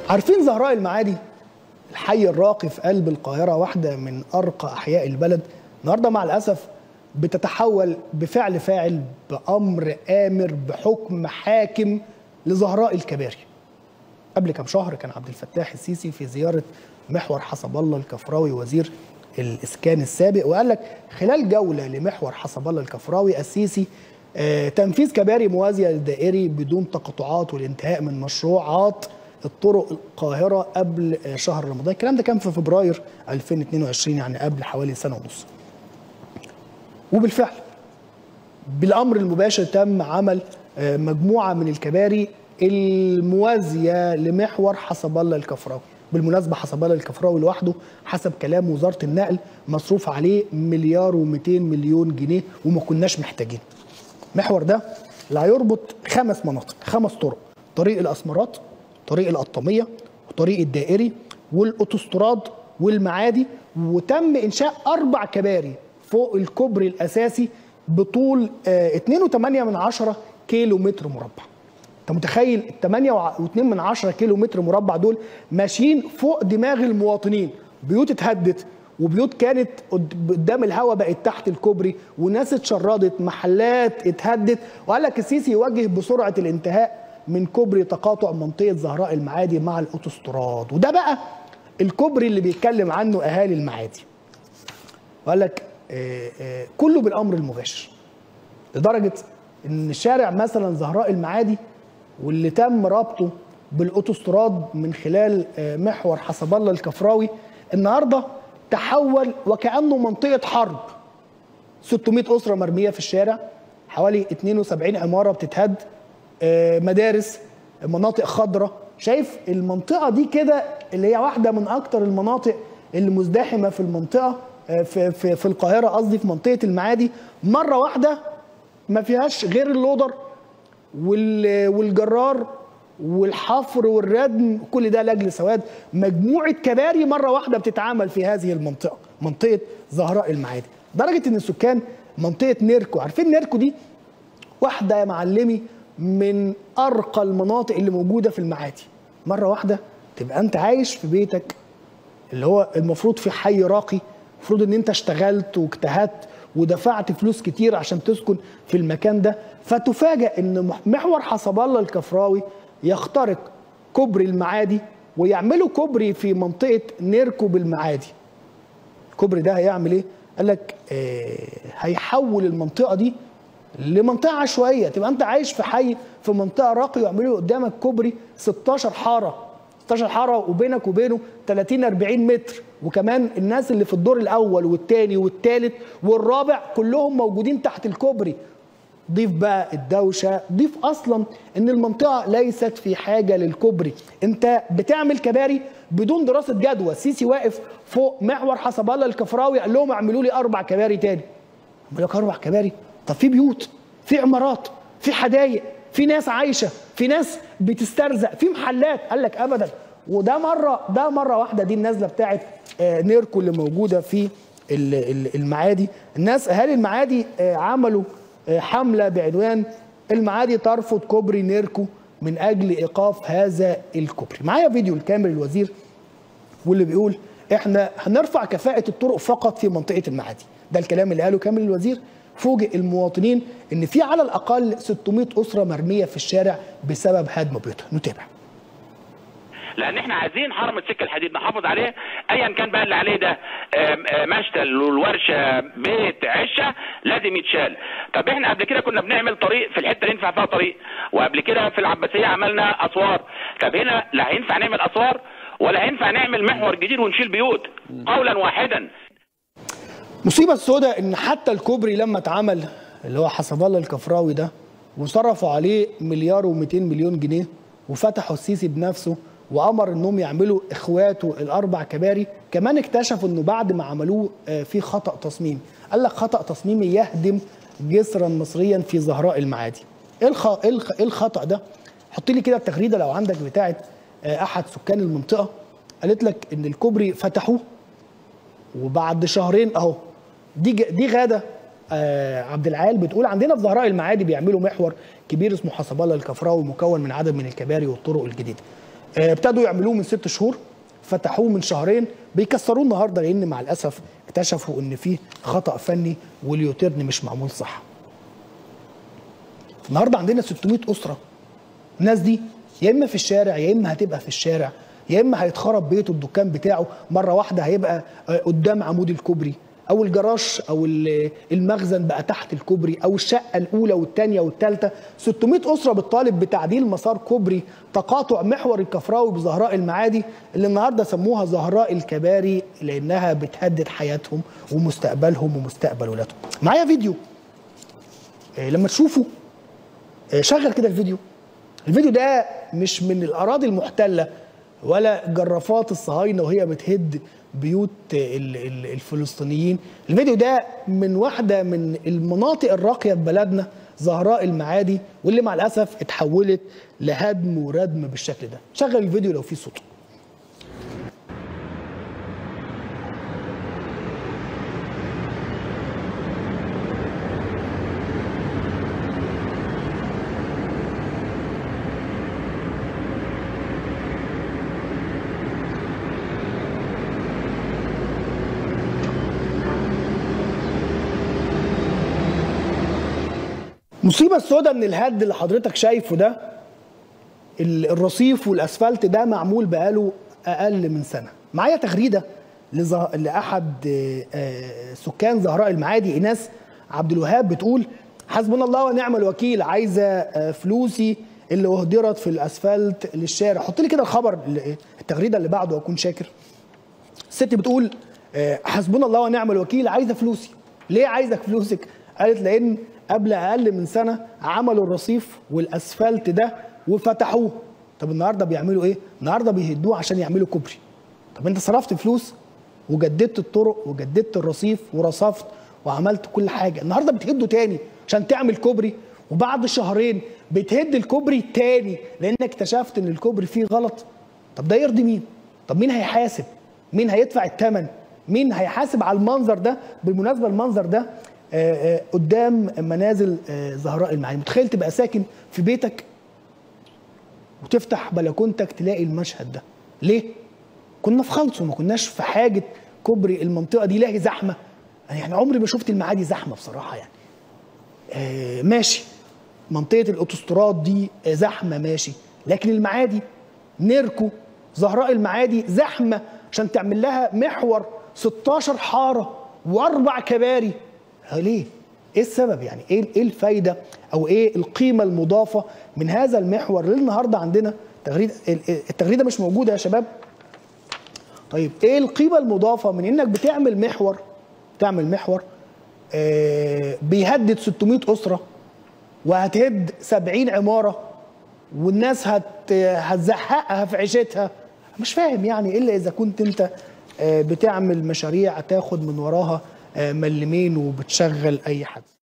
عارفين زهراء المعادي الحي الراقي في قلب القاهرة واحدة من أرقى أحياء البلد النهاردة مع الأسف بتتحول بفعل فاعل بأمر آمر بحكم حاكم لزهراء الكباري قبل كم شهر كان عبد الفتاح السيسي في زيارة محور حسب الله الكفراوي وزير الإسكان السابق وقال لك خلال جولة لمحور حسب الله الكفراوي السيسي آه تنفيذ كباري موازية للدائري بدون تقاطعات والانتهاء من مشروعات الطرق القاهرة قبل آه شهر رمضان الكلام ده كان في فبراير 2022 يعني قبل حوالي سنة ونص وبالفعل بالأمر المباشر تم عمل آه مجموعة من الكباري الموازية لمحور حسب الله الكفراوي بالمناسبة حسب الله الكفراوي لوحده حسب كلام وزارة النقل مصروف عليه مليار و200 مليون جنيه وما كناش محتاجين المحور ده اللي هيربط خمس مناطق خمس طرق طريق الأسمرات طريق القطامية وطريق الدائري والأوتوستراد والمعادي وتم إنشاء أربع كباري فوق الكوبري الأساسي بطول 2.8 من عشرة كيلو متر مربع انت متخيل ال 8.2 من 10 كيلو متر مربع دول ماشيين فوق دماغ المواطنين بيوت اتهدت وبيوت كانت قدام الهوا بقت تحت الكوبري وناس اتشردت محلات اتهدت وقال لك السيسي يوجه بسرعه الانتهاء من كوبري تقاطع منطقه زهراء المعادي مع الاوتوستراد وده بقى الكوبري اللي بيتكلم عنه اهالي المعادي وقال لك آآ آآ كله بالامر المباشر لدرجه ان شارع مثلا زهراء المعادي واللي تم ربطه بالاوتوستراد من خلال محور حسب الله الكفراوي النهارده تحول وكانه منطقه حرب 600 اسره مرميه في الشارع حوالي 72 عماره بتتهد مدارس مناطق خضراء شايف المنطقه دي كده اللي هي واحده من اكتر المناطق اللي مزدحمه في المنطقه في في, في القاهره قصدي في منطقه المعادي مره واحده ما فيهاش غير اللودر والجرار والحفر والردم كل ده لاجل سواد مجموعه كباري مره واحده بتتعامل في هذه المنطقه منطقه زهراء المعادي درجه ان السكان منطقه نيركو عارفين نيركو دي واحده يا معلمي من ارقى المناطق اللي موجوده في المعادي مره واحده تبقى انت عايش في بيتك اللي هو المفروض في حي راقي المفروض ان انت اشتغلت واجتهدت ودفعت فلوس كتير عشان تسكن في المكان ده فتفاجأ ان محور حسب الله الكفراوي يخترق كوبري المعادي ويعملوا كوبري في منطقة نيركو بالمعادي الكوبري ده هيعمل ايه؟ قال لك آه هيحول المنطقة دي لمنطقة عشوائية تبقى انت عايش في حي في منطقة راقية ويعملوا قدامك كوبري 16 حارة 16 حاره وبينك وبينه 30 40 متر وكمان الناس اللي في الدور الاول والثاني والثالث والرابع كلهم موجودين تحت الكوبري ضيف بقى الدوشه ضيف اصلا ان المنطقه ليست في حاجه للكوبري انت بتعمل كباري بدون دراسه جدوى السيسي واقف فوق محور حسب الله الكفراوي قال لهم اعملوا لي اربع كباري تاني قال لك اربع كباري طب في بيوت في عمارات في حدايق في ناس عايشه في ناس بتسترزق في محلات قال لك ابدا وده مره ده مره واحده دي النازله بتاعت نيركو اللي موجوده في المعادي الناس اهالي المعادي عملوا حمله بعنوان المعادي ترفض كوبري نيركو من اجل ايقاف هذا الكوبري معايا فيديو الكامل الوزير واللي بيقول احنا هنرفع كفاءه الطرق فقط في منطقه المعادي ده الكلام اللي قاله كامل الوزير فوجئ المواطنين ان في على الاقل 600 اسره مرميه في الشارع بسبب هدم بيوتها نتابع لان احنا عايزين حرم السكه الحديد نحافظ عليه ايا كان بقى اللي عليه ده مشتل والورشه بيت عشه لازم يتشال طب احنا قبل كده كنا بنعمل طريق في الحته اللي ينفع فيها طريق وقبل كده في العباسيه عملنا اسوار طب هنا لا هينفع نعمل اسوار ولا هينفع نعمل محور جديد ونشيل بيوت قولا واحدا مصيبة السوداء ان حتى الكوبري لما اتعمل اللي هو حسب الله الكفراوي ده وصرفوا عليه مليار و200 مليون جنيه وفتحوا السيسي بنفسه وامر انهم يعملوا اخواته الاربع كباري كمان اكتشفوا انه بعد ما عملوه في خطا تصميم قال لك خطا تصميمي يهدم جسرا مصريا في زهراء المعادي ايه الخ... ايه الخطا ده حط لي كده التغريده لو عندك بتاعه احد سكان المنطقه قالت لك ان الكوبري فتحوه وبعد شهرين اهو دي دي غاده آه عبد العال بتقول عندنا في زهراء المعادي بيعملوا محور كبير اسمه حسب الله الكفراوي مكون من عدد من الكباري والطرق الجديده آه، ابتدوا يعملوه من ست شهور فتحوه من شهرين بيكسروه النهارده لان مع الاسف اكتشفوا ان فيه خطا فني واليوتيرن مش معمول صح النهارده عندنا 600 اسره الناس دي يا اما في الشارع يا اما هتبقى في الشارع يا اما هيتخرب بيته الدكان بتاعه مره واحده هيبقى آه، قدام عمود الكوبري او الجراج او ال- المخزن بقى تحت الكوبري او الشقه الاولى والثانيه والثالثه 600 اسره بتطالب بتعديل مسار كوبري تقاطع محور الكفراوي بزهراء المعادي اللي النهارده سموها زهراء الكباري لانها بتهدد حياتهم ومستقبلهم ومستقبل ولادهم معايا فيديو آه، لما تشوفوا آه، شغل كده الفيديو الفيديو ده مش من الاراضي المحتله ولا جرافات الصهاينه وهي بتهد بيوت ال- ال- الفلسطينيين الفيديو ده من واحده من المناطق الراقيه في بلدنا زهراء المعادي واللي مع الاسف اتحولت لهدم وردم بالشكل ده شغل الفيديو لو في صوت مصيبه السوداء من الهد اللي حضرتك شايفه ده ال- الرصيف والاسفلت ده معمول بقاله اقل من سنه معايا تغريده لزه... لاحد آه، آه، سكان زهراء المعادي ايناس عبد الوهاب بتقول حسبنا الله ونعم الوكيل عايزه آه، فلوسي اللي اهدرت في الاسفلت للشارع حط لي كده الخبر ال- التغريده اللي بعده اكون شاكر الست بتقول آه، حسبنا الله ونعم الوكيل عايزه فلوسي ليه عايزك فلوسك قالت لان قبل اقل من سنه عملوا الرصيف والاسفلت ده وفتحوه طب النهارده بيعملوا ايه النهارده بيهدوه عشان يعملوا كوبري طب انت صرفت فلوس وجددت الطرق وجددت الرصيف ورصفت وعملت كل حاجه النهارده بتهده تاني عشان تعمل كوبري وبعد شهرين بتهد الكوبري تاني لانك اكتشفت ان الكوبري فيه غلط طب ده يرضي مين طب مين هيحاسب مين هيدفع الثمن مين هيحاسب على المنظر ده بالمناسبه المنظر ده آه، آه، قدام منازل آه، زهراء المعاني متخيل تبقى ساكن في بيتك وتفتح بلكونتك تلاقي المشهد ده ليه كنا في خلصه ما كناش في حاجه كوبري المنطقه دي لاقي زحمه أنا يعني عمري ما شفت المعادي زحمه بصراحه يعني آه ماشي منطقه الاوتوستراد دي آه، زحمه ماشي لكن المعادي نيركو زهراء المعادي زحمه عشان تعمل لها محور 16 حاره واربع كباري آه، ليه؟ ايه السبب يعني؟ ايه ايه الفايده او ايه القيمه المضافه من هذا المحور اللي النهارده عندنا تغريده التغريده مش موجوده يا شباب طيب ايه القيمه المضافه من انك بتعمل محور تعمل محور آه بيهدد 600 اسره وهتهد 70 عماره والناس هت هتزحقها في عيشتها مش فاهم يعني الا اذا كنت انت آه بتعمل مشاريع تاخد من وراها آه ملمين وبتشغل اي حد